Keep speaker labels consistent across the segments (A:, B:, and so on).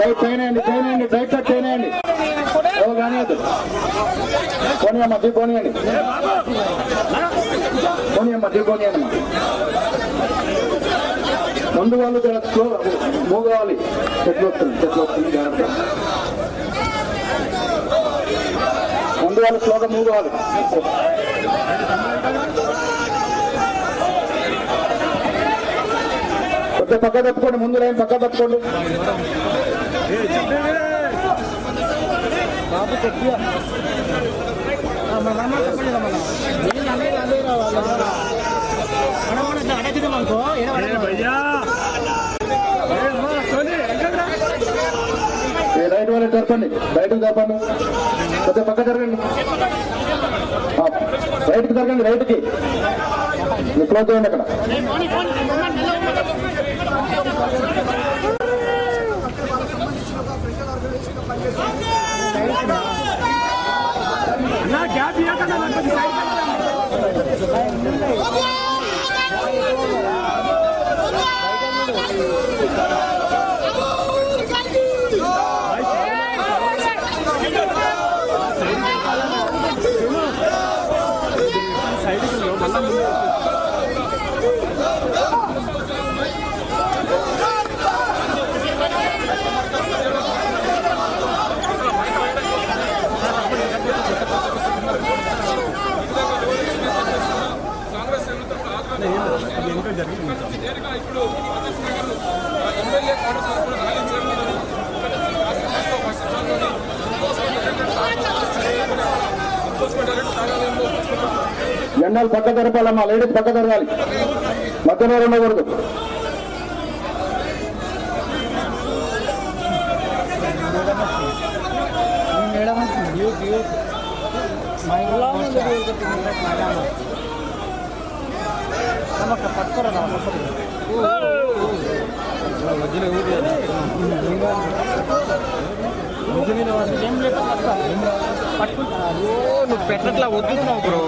A: Right చేయనండి చేయనండి right cut చేయనండి ఎవరు కానివ్వద్దు పోనీ అమ్మ దీ పోనీయండి పోనీ అమ్మ దీ పోనీయండి అమ్మ ముందు వాళ్ళు జర స్లో మూవ్ కావాలి చెట్లు వస్తుంది చెట్లు వస్తుంది జాగ్రత్త ముందు వాళ్ళు స్లోగా మూవ్ కావాలి కొంచెం పక్క తప్పుకోండి ముందు లైన్ పక్క తప్పుకోండి ఈ రైట్ వాళ్ళకి జరపండి రైట్కి జరపండి కొంచెం పక్క జరగండి ఆ, రైట్కి జరగండి రైట్కి మీరు క్లోజ్ చేయండి అక్కడ జెండాలు పక్క జరపాలమ్మా లేడీస్ పక్క జరగాలి మధ్యలో ఉండకూడదు
B: నువ్వు పెట్టట్లా వద్దుతున్నావు బ్రో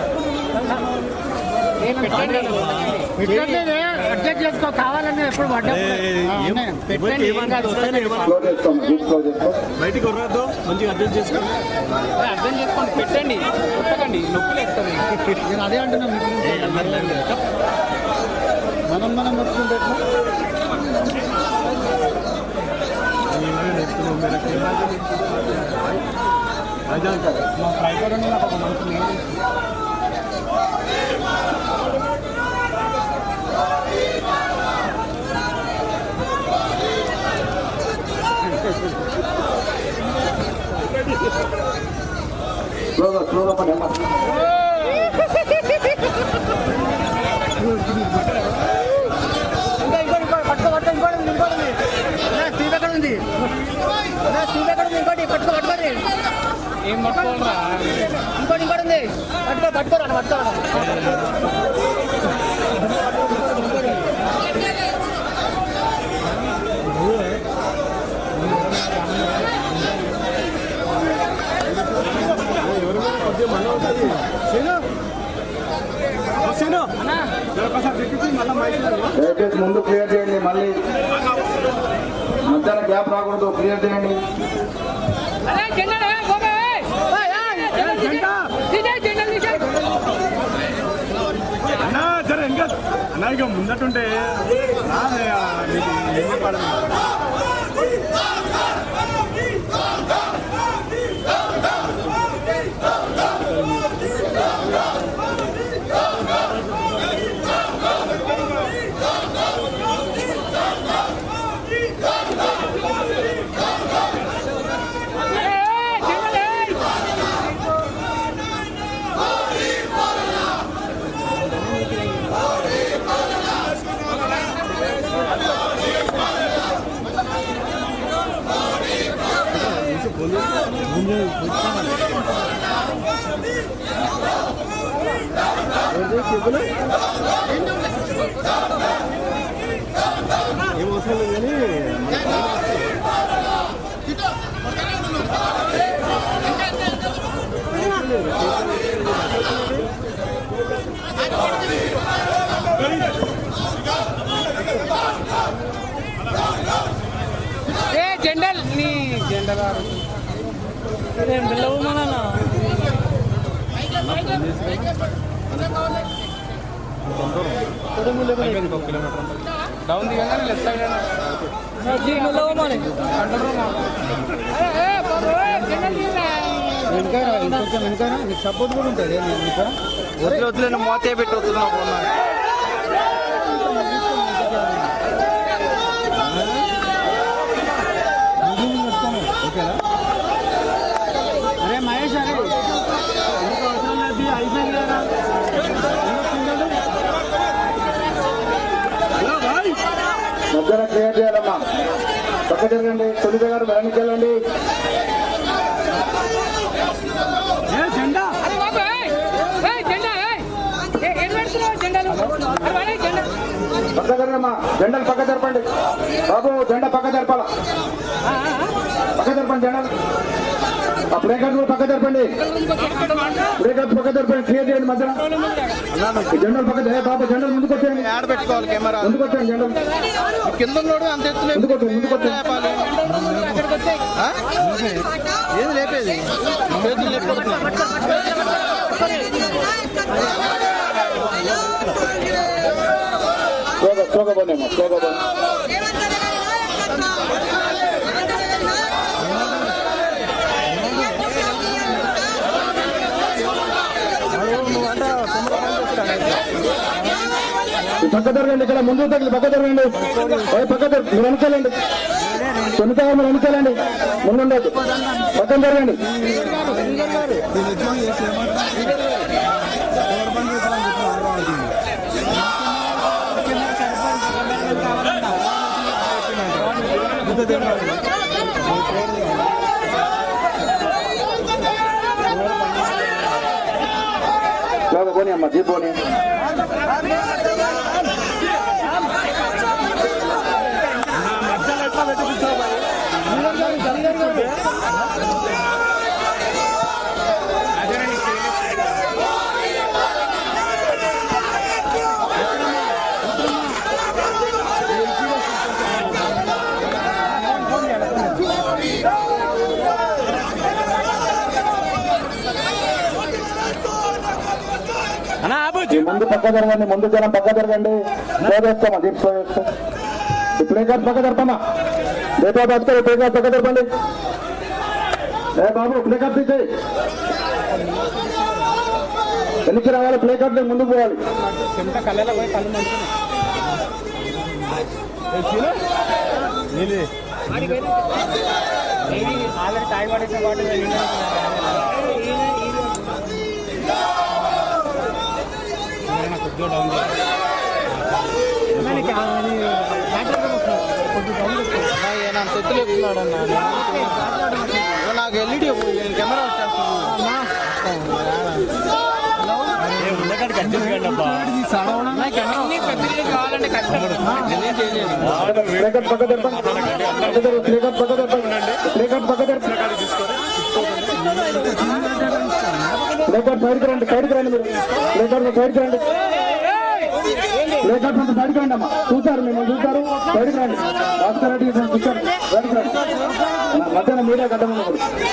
C: పెట్టట్లేదే అడ్జస్ట్ చేసుకో కావాలని ఎప్పుడు పడ్డా పెట్టండి ఏం కాదు వస్తేనే
A: క్లోజ్ చేసుకోండి జీప్ క్లోజ్ చేసుకో
B: బయటికి వరద్దు మంచిగా అడ్జస్ట్ చేసుకో
C: అర్థం చేసుకోండి పెట్టండి కొట్టకండి నొప్పి లేస్తుంది నేను అదే అంటున్నా మీకు మనం మనం పట్టుకుంటే మా ఫ్రైడ్ నాకు ఒక మంచి నేమ్
A: స్లోగా స్లోగా పడి అమ్మా
C: ఇంకా ఇంకోటి ఇంకోటి పట్టుకో పట్టుకో ఇంకోటి ఉంది ఇంకోటి ఉంది నా స్టీవ్ ఎక్కడ ఉంది నా స్టీవ్ ఎక్కడ ఉంది ఇంకోటి పట్టుకో పట్టుకోండి ఏం పట్టుకోవాలరా ఇంకోటి ఇంకోటి ఉంది పట్టుకో పట్టుకోరా పట్టుకోరా
A: దయచేసి ముందు క్లియర్ చేయండి మళ్ళీ మధ్యాహ్నం గ్యాప్ రాకూడదు క్లియర్ చేయండి
B: అన్నా జర ఇంకా అన్నా ఇక ముందటుంటే రాదే, ఆ, నీకు ఏం చెప్పాలి ఏం అవసరం లేదు కానీ
C: ఏ జనరల్
B: డౌన్ దిగంగానే లెఫ్ట్ సైడ్
C: ఇంకొంచెం వెనకాల నీకు సపోర్ట్ కూడా ఉంటుంది ఇంకా
B: వదిలే వదిలే మోతే పెట్టి వస్తున్నావు
C: ఓకేనా అరే మహేష్ అరే ఎందుకు అవసరం లేదు అయిపోయింది కదా
A: మధ్యలో క్లియర్ చేయాలమ్మా పక్క జరగండి తొలిత గారు వెనక్కి వెళ్ళండి
C: జెండా
A: పక్క జరగమ్మా జెండాలు పక్క జరపండి బాబు జెండా పక్క జరపాలా పక్క జరపండి జెండాలు ఆ ప్లే కార్డు కూడా పక్క జరపండి ప్లే కార్డు పక్క జరపండి క్లియర్ చేయండి మధ్యలో ఈ జెండాలు పక్క జర- బాబు జెండాలు ముందుకు వచ్చేయండి
B: యాడ్ పెట్టుకోవాలి కెమెరా
A: ముందుకు వచ్చేయండి జెండాలు
B: కింద ఉన్నోడు అంత ఎత్తులే
A: ముందుకు వచ్చేయండి ముందుకు వచ్చేయండి
B: ఆ? ఏది లేపేది చేతులు లేపుతున్నాయి
A: స్లోగా స్లోగా పోనీ అమ్మా స్లోగా పోనీ ఈ పక్క జరగండి ఇక్కడ ముందు తగిలి పక్క జరగండి ఓయ్ పక్క జరగ మీరు వెనకాలండి తొలితగా మీరు వెనకాలండి ముందుండదు పక్కన జరగండి స్లోగా పోనీ అమ్మా జీప్ పోనీ ఈ ముందు పక్క జరగండి ముందు జనం పక్క జరగండి స్లో చేస్తామా జీప్ స్లో చేస్తాం ఈ ప్లే కార్డ్ పక్క జరపమ్మా డేటా బతుకో ప్లే కార్డ్ పక్క జరపండి ఏ బాబు ప్లే కార్డ్ తీసేయి వెనక్కి రావాలి ప్లే కార్డ్ ముందుకు పోవాలి
C: ఆల్రెడీ తాగి పడేసిన వాటి
B: ఆయన అంత ఎత్తులు ఎక్కుతున్నాడు అన్న నాకు ఎల్ఈడి కెమెరా వచ్చేస్తుంది నేనేం చేయలేదు
A: ప్లే కార్డ్ పక్క జరపండి పక్క జరపండి. ప్లే కార్డ్ పక్క జరపండి ప్లే కార్డ్ పక్క జరపండి ప్లే కార్డ్ సైడ్కి రండి సైడ్కి రండి మీరు ప్లే కార్డ్ సైడ్కి రండి ప్లే కార్డ్ అంత సైడ్కి రండి అమ్మా చూసారు మేము చూసారు సైడ్కి రండి భాస్కర్ రెడ్డి గారు చూసారు సైడ్కి రండి నా మధ్యాహ్నం మీడియా గడ్డ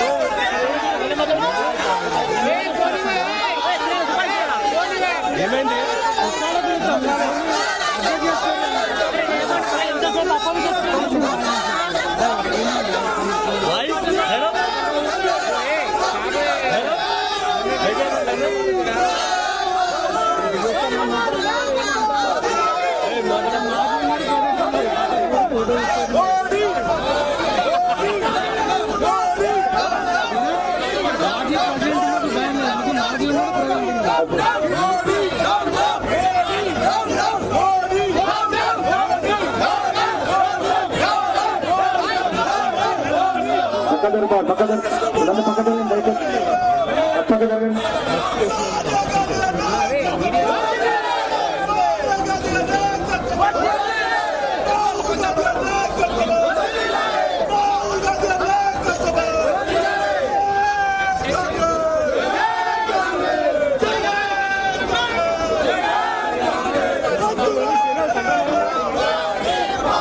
A: పక్క జరప పక్క జరప ఇదంతా పక్క జరగండి దయచేసి పక్క జరగండి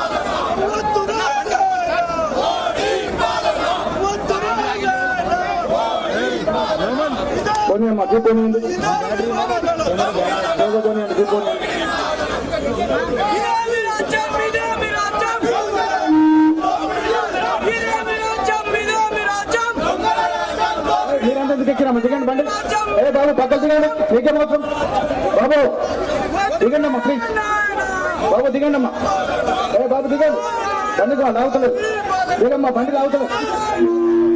D: What
A: పోనీ అమ్మా జీప్ పోనీ ఉంది ఏదో పోనీ అండి జీప్ పోనీ మీరంతా ఎందుకు ఎక్కిరమ్మా దిగండి బండి ఏ బాబు పక్కన దిగండి మీకే మాత్రం బాబు దిగండి అమ్మా ప్లీజ్ బాబు దిగండి అమ్మా ఏ బాబు దిగండి బండి లాగుతలేదు దిగమ్మా బండి లాగుతలేదు